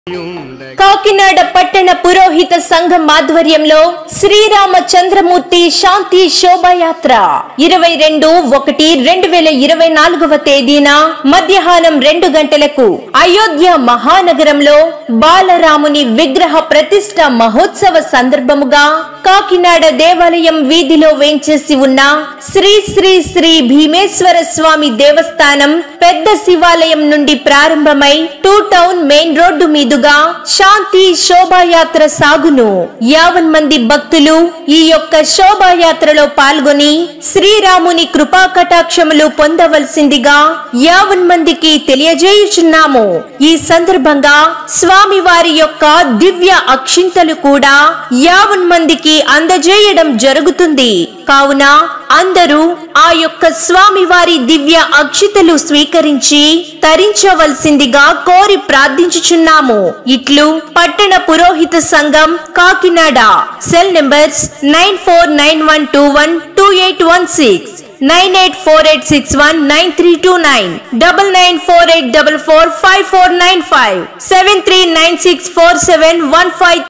కాకినాడ పట్టణ పురోహిత సంఘం ఆధ్వర్యంలో శ్రీరామచంద్రమూర్తి శాంతి శోభాయాత్ర ఇరవై రెండు ఒకటి రెండు వేల ఇరవై నాలుగవ తేదీన మధ్యాహ్నం రెండు గంటలకు అయోధ్య మహానగరంలో బాలరాముని విగ్రహ ప్రతిష్ట మహోత్సవ సందర్భముగా కాకినాడ దేవాలయం వీధిలో వేంచేసి ఉన్న శ్రీ శ్రీ శ్రీ భీమేశ్వర స్వామి దేవస్థానం పెద్ద శివాలయం నుండి ప్రారంభమై టూ టౌన్ మెయిన్ రోడ్డు మీదుగా శాంతి శోభాయాత్ర సాగును యావన్ మంది భక్తులు ఈ యొక్క శోభాయాత్రలో పాల్గొని శ్రీరాముని కృపా కటాక్షములు పొందవలసిందిగా యావన్ మందికి తెలియజేయుచున్నాము ఈ సందర్భంగా స్వామి వారి యొక్క దివ్య అక్షింతలు కూడా యావన్ మందికి అందజేయడం జరుగుతుంది కావున అందరూ ఆ యొక్క స్వామి వారి దివ్య అక్షితలు స్వీకరించి తరించవలసిందిగా కోరి ప్రార్థించుచున్నాము ఇట్లు పట్టణ పురోహిత సంఘం Kakinada cell numbers nine four nine one two one two eight one six nine eight four eight six one nine three two nine double nine four eight double four five four nine five seven three nine six four seven one five